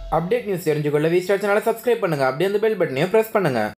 update news தெரிஞ்சுக்கொள்ள V star சேனலை subscribe பண்ணுங்கள் அப்படியே அந்த பெல் பட்டனையும் ப்ரெஸ் பண்ணுங்கள்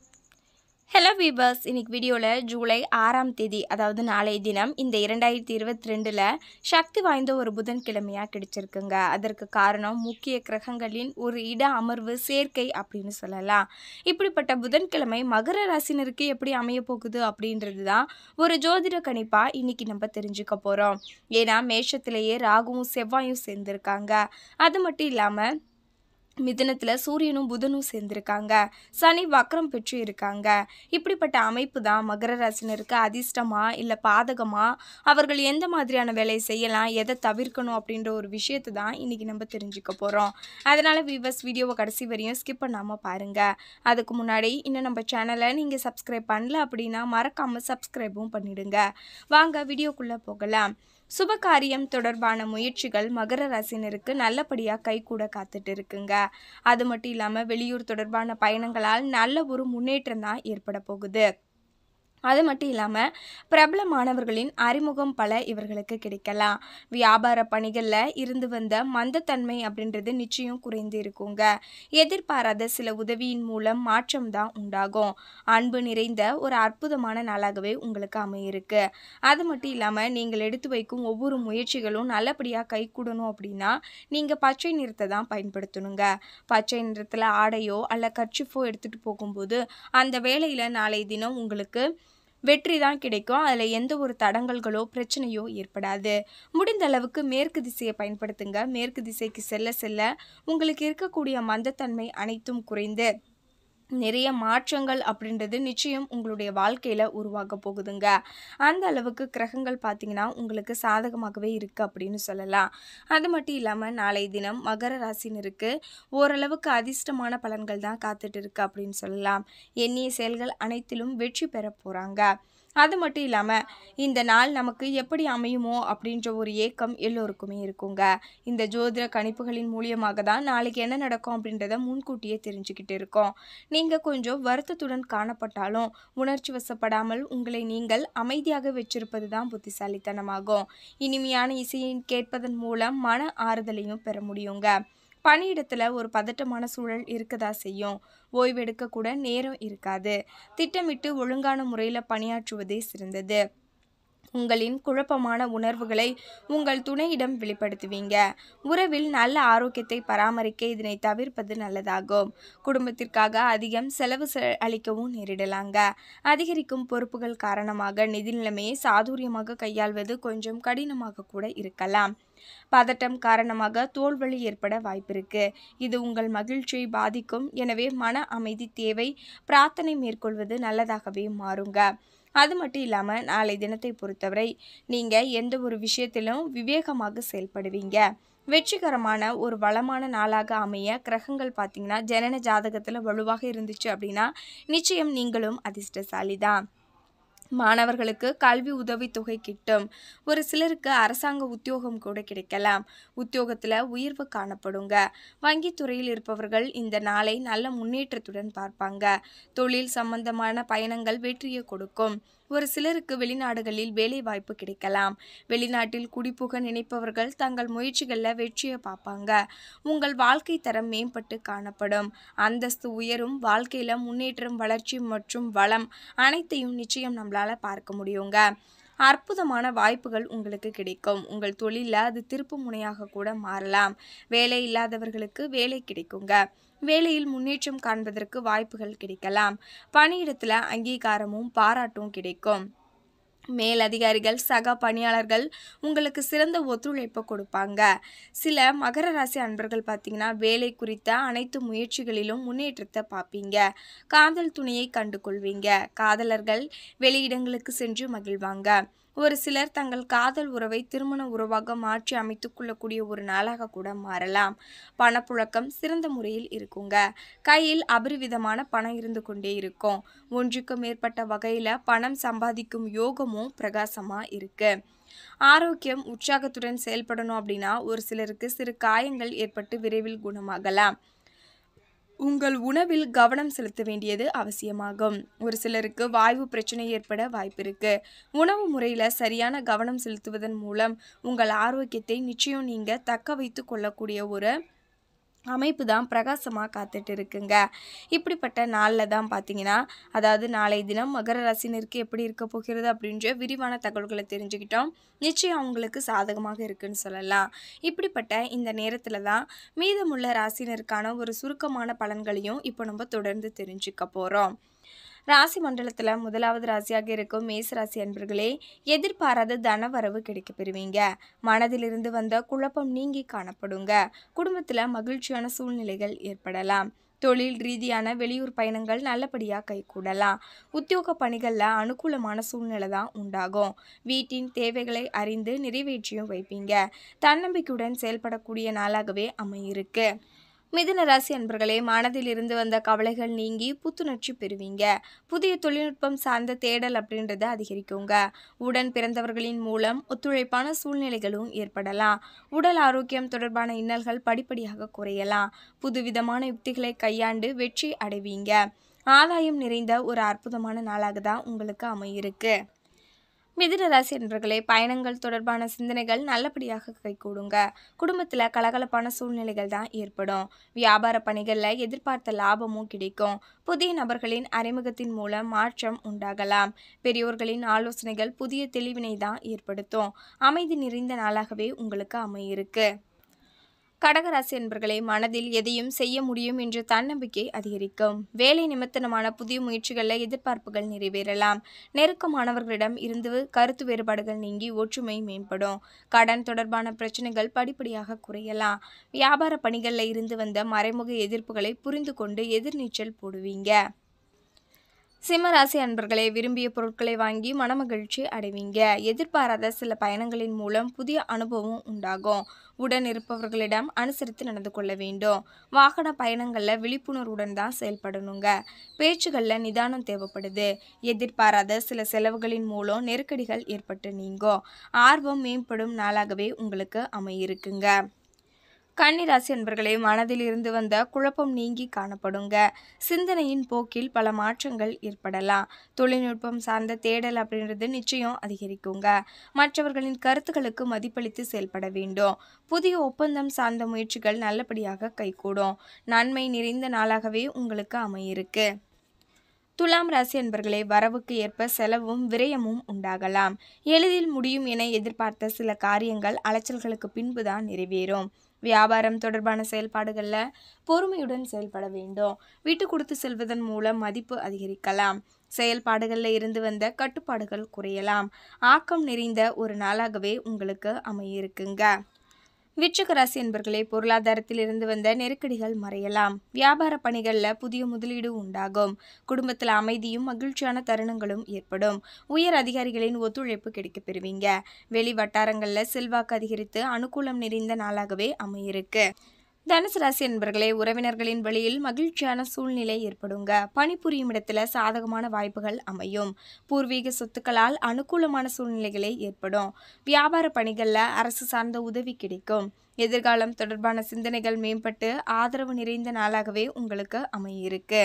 ஹலோ வீபர்ஸ் இன்னைக்கு வீடியோவில் ஜூலை ஆறாம் தேதி அதாவது நாளைய தினம் இந்த இரண்டாயிரத்தி இருபத்தி ரெண்டில் சக்தி வாய்ந்த ஒரு புதன்கிழமையாக கிடைச்சிருக்குங்க அதற்கு காரணம் முக்கிய கிரகங்களின் ஒரு இட அமர்வு சேர்க்கை அப்படின்னு சொல்லலாம் இப்படிப்பட்ட புதன்கிழமை மகர ராசினருக்கு எப்படி அமைய போகுது அப்படின்றது தான் ஒரு ஜோதிட கணிப்பாக இன்னைக்கு நம்ம தெரிஞ்சுக்க போகிறோம் ஏன்னா மேஷத்திலேயே ராகுவும் செவ்வாயும் சேர்ந்துருக்காங்க அது மட்டும் இல்லாமல் மிதுனத்தில் சூரியனும் புதனும் சேர்ந்திருக்காங்க சனி வக்ரம் பெற்று இருக்காங்க இப்படிப்பட்ட அமைப்பு தான் மகர ராசினருக்கு அதிர்ஷ்டமா இல்லை பாதகமா அவர்கள் எந்த மாதிரியான வேலையை செய்யலாம் எதை தவிர்க்கணும் அப்படின்ற ஒரு விஷயத்தை தான் இன்றைக்கி நம்ம தெரிஞ்சுக்க போகிறோம் அதனால் விவஸ் வீடியோவை கடைசி வரையும் ஸ்கிப் பண்ணாமல் பாருங்கள் அதுக்கு முன்னாடி இன்னும் நம்ம சேனலை நீங்கள் சப்ஸ்கிரைப் பண்ணல அப்படின்னா மறக்காமல் சப்ஸ்கிரைபும் பண்ணிடுங்க வாங்க வீடியோக்குள்ளே போகலாம் சுபகாரியம் தொடர்பான முயற்சிகள் மகர ராசினருக்கு நல்லபடியாக கைகூட காத்துட்டு இருக்குங்க அது மட்டும் இல்லாமல் வெளியூர் தொடர்பான பயணங்களால் நல்ல ஒரு முன்னேற்றம் தான் ஏற்பட போகுது அது மட்டும் இல்லாமல் பிரபலமானவர்களின் அறிமுகம் பல இவர்களுக்கு கிடைக்கலாம் வியாபார பணிகளில் இருந்து வந்த மந்தத்தன்மை அப்படின்றது நிச்சயம் குறைந்து இருக்குங்க எதிர்பாராத சில உதவியின் மூலம் மாற்றம் தான் உண்டாகும் அன்பு நிறைந்த ஒரு அற்புதமான நாளாகவே உங்களுக்கு அமையிருக்கு அது மட்டும் இல்லாமல் நீங்கள் எடுத்து வைக்கும் ஒவ்வொரு முயற்சிகளும் நல்லபடியாக கைகூடணும் அப்படின்னா நீங்கள் பச்சை நிறத்தை தான் பயன்படுத்தணுங்க பச்சை நிறத்தில் ஆடையோ அல்ல கர்ச்சிஃபோ எடுத்துகிட்டு போகும்போது அந்த வேலையில் நாளை தினம் உங்களுக்கு வெற்றி தான் கிடைக்கும் அதில் எந்த ஒரு தடங்கல்களோ பிரச்சனையோ ஏற்படாது முடிந்த அளவுக்கு மேற்கு திசையை பயன்படுத்துங்க மேற்கு திசைக்கு செல்ல செல்ல உங்களுக்கு இருக்கக்கூடிய மந்தத்தன்மை அனைத்தும் குறைந்து நிறைய மாற்றங்கள் அப்படின்றது நிச்சயம் உங்களுடைய வாழ்க்கையில் உருவாக போகுதுங்க அந்த அளவுக்கு கிரகங்கள் பார்த்தீங்கன்னா உங்களுக்கு சாதகமாகவே இருக்குது அப்படின்னு சொல்லலாம் அது மட்டும் இல்லாமல் நாளை தினம் மகர ராசினருக்கு ஓரளவுக்கு அதிர்ஷ்டமான பலன்கள் தான் காத்துட்டு இருக்கு அப்படின்னு சொல்லலாம் எண்ணிய செயல்கள் அனைத்திலும் வெற்றி பெற போகிறாங்க அது மட்டும் இல்லாமல் இந்த நாள் நமக்கு எப்படி அமையுமோ அப்படின்ற ஒரு ஏக்கம் எல்லோருக்குமே இருக்குங்க இந்த ஜோதிட கணிப்புகளின் மூலியமாக தான் நாளைக்கு என்ன நடக்கும் அப்படின்றத முன்கூட்டியே தெரிஞ்சுக்கிட்டு இருக்கோம் நீங்கள் கொஞ்சம் வருத்தத்துடன் காணப்பட்டாலும் உணர்ச்சி வசப்படாமல் உங்களை நீங்கள் அமைதியாக வச்சிருப்பது தான் புத்திசாலித்தனமாகும் இனிமையான இசையை கேட்பதன் மூலம் மன ஆறுதலையும் பெற முடியுங்க பணியிடத்தில் ஒரு பதட்டமான சூழல் இருக்கதா செய்யும் ஓய்வெடுக்க கூட நேரம் இருக்காது திட்டமிட்டு ஒழுங்கான முறையில் பணியாற்றுவதே சிறந்தது உங்களின் குழப்பமான உணர்வுகளை உங்கள் துணையிடம் வெளிப்படுத்துவீங்க உறவில் நல்ல ஆரோக்கியத்தை பராமரிக்க இதனை தவிர்ப்பது நல்லதாகும் குடும்பத்திற்காக அதிகம் செலவு செ- அளிக்கவும் நேரிடலாங்க அதிகரிக்கும் பொறுப்புகள் காரணமாக நிதி நிலைமையை சாதுரியமாக கையாள்வது கொஞ்சம் கடினமாக கூட இருக்கலாம் பதட்டம் காரணமாக தோல்வலி ஏற்பட வாய்ப்பிருக்கு இது உங்கள் மகிழ்ச்சியை பாதிக்கும் எனவே மன அமைதி தேவை பிரார்த்தனை மேற்கொள்வது நல்லதாகவே மாறுங்க அது மட்டும் இல்லாமல் நாளை தினத்தை பொறுத்தவரை நீங்கள் எந்த ஒரு விஷயத்திலும் விவேகமாக செயல்படுவீங்க வெற்றிகரமான ஒரு வளமான நாளாக அமைய கிரகங்கள் பார்த்தீங்கன்னா ஜனன ஜாதகத்தில் வலுவாக இருந்துச்சு அப்படின்னா நிச்சயம் நீங்களும் அதிர்ஷ்டசாலி தான் மாணவர்களுக்கு கல்வி உதவித்தொகை கிட்டும் ஒரு சிலருக்கு அரசாங்க உத்தியோகம் கூட கிடைக்கலாம் உத்தியோகத்தில் உயர்வு காணப்படுங்க வங்கித்துறையில் இருப்பவர்கள் இந்த நாளை நல்ல முன்னேற்றத்துடன் பார்ப்பாங்க தொழில் சம்பந்தமான பயணங்கள் வெற்றியை கொடுக்கும் ஒரு சிலருக்கு வெளிநாடுகளில் வேலை வாய்ப்பு கிடைக்கலாம் வெளிநாட்டில் குடிபுக நினைப்பவர்கள் தங்கள் முயற்சிகளில் வெற்றியை பார்ப்பாங்க உங்கள் வாழ்க்கை தரம் மேம்பட்டு காணப்படும் அந்தஸ்து உயரும் வாழ்க்கையில் முன்னேற்றம் வளர்ச்சி மற்றும் வளம் அனைத்தையும் நிச்சயம் நம்மளால் பார்க்க முடியுங்க அற்புதமான வாய்ப்புகள் உங்களுக்கு கிடைக்கும் உங்கள் தொழிலில் அது திருப்பு முனையாக கூட மாறலாம் வேலை இல்லாதவர்களுக்கு வேலை கிடைக்குங்க வேலையில் முன்னேற்றம் காண்பதற்கு வாய்ப்புகள் கிடைக்கலாம் பணியிடத்தில் அங்கீகாரமும் பாராட்டும் கிடைக்கும் மேலதிகாரிகள் சக பணியாளர்கள் உங்களுக்கு சிறந்த ஒத்துழைப்பை கொடுப்பாங்க சில மகர ராசி அன்பர்கள் பார்த்தீங்கன்னா வேலை குறித்த அனைத்து முயற்சிகளிலும் முன்னேற்றத்தை பார்ப்பீங்க காதல் துணையை கண்டுகொள்வீங்க காதலர்கள் வெளியிடங்களுக்கு சென்று மகிழ்வாங்க ஒரு சிலர் தங்கள் காதல் உறவை திருமண உறவாக மாற்றி அமைத்துக் கொள்ளக்கூடிய ஒரு நாளாக கூட மாறலாம் பணப்புழக்கம் சிறந்த முறையில் இருக்குங்க கையில் அபரிவிதமான பணம் இருந்து கொண்டே இருக்கும் ஒன்றுக்கு மேற்பட்ட வகையில் பணம் சம்பாதிக்கும் யோகமும் பிரகாசமாக இருக்கு ஆரோக்கியம் உற்சாகத்துடன் செயல்படணும் அப்படின்னா ஒரு சிலருக்கு சிறு காயங்கள் ஏற்பட்டு விரைவில் குணமாகலாம் உங்கள் உணவில் கவனம் செலுத்த வேண்டியது அவசியமாகும் ஒரு சிலருக்கு வாய்வு பிரச்சனை ஏற்பட வாய்ப்பிருக்கு உணவு முறையில் சரியான கவனம் செலுத்துவதன் மூலம் உங்கள் ஆரோக்கியத்தை நிச்சயம் நீங்கள் தக்க வைத்து கொள்ளக்கூடிய ஒரு அமைப்பு தான் பிரகாசமாக காத்துட்டு இருக்குங்க இப்படிப்பட்ட நாளில் தான் பார்த்தீங்கன்னா அதாவது நாளை தினம் மகர ராசினருக்கு எப்படி இருக்க போகிறது அப்படின்ற விரிவான தகவல்களை தெரிஞ்சுக்கிட்டோம் நிச்சயம் அவங்களுக்கு சாதகமாக இருக்குன்னு சொல்லலாம் இப்படிப்பட்ட இந்த நேரத்தில் தான் மீதமுள்ள ராசினருக்கான ஒரு சுருக்கமான பலன்களையும் இப்போ நம்ம தொடர்ந்து தெரிஞ்சுக்க போகிறோம் ராசி மண்டலத்தில் முதலாவது ராசியாக இருக்கும் மேச ராசி அன்பர்களே எதிர்பாராத தனவரவு கிடைக்க பெறுவீங்க மனதிலிருந்து வந்த குழப்பம் நீங்கி காணப்படுங்க குடும்பத்தில் மகிழ்ச்சியான சூழ்நிலைகள் ஏற்படலாம் தொழில் ரீதியான வெளியூர் பயணங்கள் நல்லபடியாக கைகூடலாம் உத்தியோக பணிகளில் அனுகூலமான சூழ்நிலை தான் உண்டாகும் வீட்டின் தேவைகளை அறிந்து நிறைவேற்றியும் வைப்பீங்க தன்னம்பிக்கையுடன் செயல்படக்கூடிய நாளாகவே அமையிருக்கு மிதுன ராசி அன்பர்களே மனதில் இருந்து வந்த கவலைகள் நீங்கி புத்துணர்ச்சி பெறுவீங்க புதிய தொழில்நுட்பம் சார்ந்த தேடல் அப்படின்றத அதிகரிக்குங்க உடன் பிறந்தவர்களின் மூலம் ஒத்துழைப்பான சூழ்நிலைகளும் ஏற்படலாம் உடல் ஆரோக்கியம் தொடர்பான இன்னல்கள் படிப்படியாக குறையலாம் புதுவிதமான யுக்திகளை கையாண்டு வெற்றி அடைவீங்க ஆதாயம் நிறைந்த ஒரு அற்புதமான நாளாக தான் உங்களுக்கு அமையிருக்கு மிதுன ராசி என்பர்களே பயணங்கள் தொடர்பான சிந்தனைகள் நல்லபடியாக கைகூடுங்க குடும்பத்தில் கலகலப்பான சூழ்நிலைகள் தான் ஏற்படும் வியாபார பணிகளில் எதிர்பார்த்த லாபமும் கிடைக்கும் புதிய நபர்களின் அறிமுகத்தின் மூலம் மாற்றம் உண்டாகலாம் பெரியோர்களின் ஆலோசனைகள் புதிய தெளிவினை தான் ஏற்படுத்தும் அமைதி நிறைந்த நாளாகவே உங்களுக்கு அமையிருக்கு கடகராசி என்பர்களே மனதில் எதையும் செய்ய முடியும் என்ற தன்னம்பிக்கை அதிகரிக்கும் வேலை நிமித்தனமான புதிய முயற்சிகளில் எதிர்பார்ப்புகள் நிறைவேறலாம் நெருக்கமானவர்களிடம் இருந்து கருத்து வேறுபாடுகள் நீங்கி ஒற்றுமை மேம்படும் கடன் தொடர்பான பிரச்சனைகள் படிப்படியாக குறையலாம் வியாபார பணிகளில் இருந்து வந்த மறைமுக எதிர்ப்புகளை புரிந்து கொண்டு எதிர்நீச்சல் போடுவீங்க சிம்மராசி அன்பர்களே விரும்பிய பொருட்களை வாங்கி மனமகிழ்ச்சி அடைவீங்க எதிர்பாராத சில பயணங்களின் மூலம் புதிய அனுபவம் உண்டாகும் உடன் இருப்பவர்களிடம் அனுசரித்து நடந்து கொள்ள வேண்டும் வாகன பயணங்களில் விழிப்புணர்வுடன் தான் செயல்படணுங்க பேச்சுகளில் நிதானம் தேவைப்படுது எதிர்பாராத சில செலவுகளின் மூலம் நெருக்கடிகள் ஏற்பட்டு நீங்கும் ஆர்வம் மேம்படும் நாளாகவே உங்களுக்கு அமையிருக்குங்க கன்னிராசி என்பர்களே மனதில் இருந்து வந்த குழப்பம் நீங்கி காணப்படுங்க சிந்தனையின் போக்கில் பல மாற்றங்கள் ஏற்படலாம் தொழில்நுட்பம் சார்ந்த தேடல் அப்படின்றது நிச்சயம் அதிகரிக்குங்க மற்றவர்களின் கருத்துக்களுக்கு மதிப்பளித்து செயல்பட வேண்டும் புதிய ஒப்பந்தம் சார்ந்த முயற்சிகள் நல்லபடியாக கைகூடும் நன்மை நிறைந்த நாளாகவே உங்களுக்கு அமையிருக்கு துலாம் ராசி என்பர்களே வரவுக்கு ஏற்ப செலவும் விரயமும் உண்டாகலாம் எளிதில் முடியும் என எதிர்பார்த்த சில காரியங்கள் அலைச்சல்களுக்கு பின்புதான் நிறைவேறும் வியாபாரம் தொடர்பான செயல்பாடுகளில் பொறுமையுடன் செயல்பட வேண்டும் விட்டு கொடுத்து செல்வதன் மூலம் மதிப்பு அதிகரிக்கலாம் செயல்பாடுகளில் இருந்து வந்த கட்டுப்பாடுகள் குறையலாம் ஆக்கம் நிறைந்த ஒரு நாளாகவே உங்களுக்கு அமையிருக்குங்க விருச்சிக ராசி என்பர்களே பொருளாதாரத்தில் இருந்து வந்த நெருக்கடிகள் மறையலாம் வியாபார பணிகளில் புதிய முதலீடு உண்டாகும் குடும்பத்தில் அமைதியும் மகிழ்ச்சியான தருணங்களும் ஏற்படும் உயர் அதிகாரிகளின் ஒத்துழைப்பு கிடைக்கப் பெறுவீங்க வெளி வட்டாரங்களில் செல்வாக்கு அதிகரித்து அனுகூலம் நிறைந்த நாளாகவே அமையிருக்கு தனுசு ராசி என்பர்களே உறவினர்களின் வழியில் மகிழ்ச்சியான சூழ்நிலை ஏற்படுங்க பணிபுரியும் இடத்துல சாதகமான வாய்ப்புகள் அமையும் பூர்வீக சொத்துக்களால் அனுகூலமான சூழ்நிலைகளே ஏற்படும் வியாபார பணிகளில் அரசு சார்ந்த உதவி கிடைக்கும் எதிர்காலம் தொடர்பான சிந்தனைகள் மேம்பட்டு ஆதரவு நிறைந்த நாளாகவே உங்களுக்கு அமையிருக்கு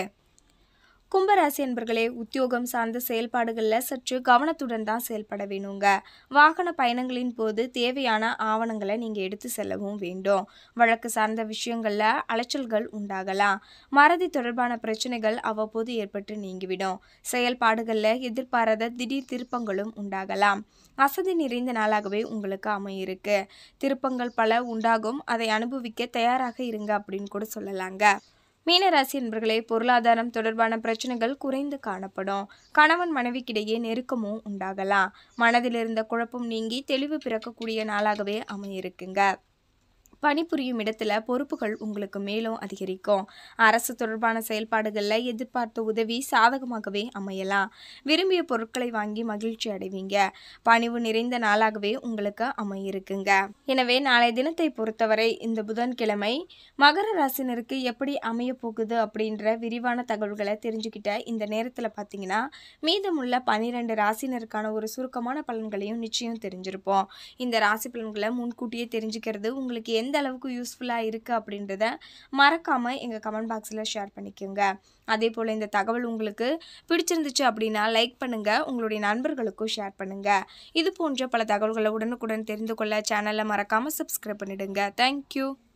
கும்பராசி என்பர்களே உத்தியோகம் சார்ந்த செயல்பாடுகளில் சற்று கவனத்துடன் தான் செயல்பட வேணுங்க வாகன பயணங்களின் போது தேவையான ஆவணங்களை நீங்கள் எடுத்து செல்லவும் வேண்டும் வழக்கு சார்ந்த விஷயங்களில் அலைச்சல்கள் உண்டாகலாம் மறதி தொடர்பான பிரச்சனைகள் அவ்வப்போது ஏற்பட்டு நீங்கிவிடும் செயல்பாடுகளில் எதிர்பாராத திடீர் திருப்பங்களும் உண்டாகலாம் அசதி நிறைந்த நாளாகவே உங்களுக்கு அமையிருக்கு திருப்பங்கள் பல உண்டாகும் அதை அனுபவிக்க தயாராக இருங்க அப்படின்னு கூட சொல்லலாங்க மீனராசி என்பர்களே பொருளாதாரம் தொடர்பான பிரச்சனைகள் குறைந்து காணப்படும் கணவன் மனைவிக்கிடையே நெருக்கமும் உண்டாகலாம் மனதில் இருந்த குழப்பம் நீங்கி தெளிவு பிறக்கக்கூடிய நாளாகவே அமையிருக்குங்க பணிபுரியும் இடத்துல பொறுப்புகள் உங்களுக்கு மேலும் அதிகரிக்கும் அரசு தொடர்பான செயல்பாடுகளில் எதிர்பார்த்த உதவி சாதகமாகவே அமையலாம் விரும்பிய பொருட்களை வாங்கி மகிழ்ச்சி அடைவீங்க பணிவு நிறைந்த நாளாகவே உங்களுக்கு அமையிருக்குங்க எனவே நாளை தினத்தை பொறுத்தவரை இந்த புதன்கிழமை மகர ராசினருக்கு எப்படி அமைய போகுது அப்படின்ற விரிவான தகவல்களை தெரிஞ்சுக்கிட்ட இந்த நேரத்தில் பார்த்தீங்கன்னா மீதமுள்ள பன்னிரெண்டு ராசினருக்கான ஒரு சுருக்கமான பலன்களையும் நிச்சயம் தெரிஞ்சிருப்போம் இந்த ராசி பலன்களை முன்கூட்டியே தெரிஞ்சுக்கிறது உங்களுக்கு எந்த அளவுக்கு யூஸ்ஃபுல்லாக இருக்குது அப்படின்றத மறக்காமல் எங்கள் கமெண்ட் பாக்ஸில் ஷேர் பண்ணிக்கோங்க அதே போல் இந்த தகவல் உங்களுக்கு பிடிச்சிருந்துச்சு அப்படின்னா லைக் பண்ணுங்கள் உங்களுடைய நண்பர்களுக்கும் ஷேர் பண்ணுங்கள் இது போன்ற பல தகவல்களை உடனுக்குடன் தெரிந்து கொள்ள சேனலை மறக்காமல் சப்ஸ்கிரைப் பண்ணிடுங்க தேங்க்யூ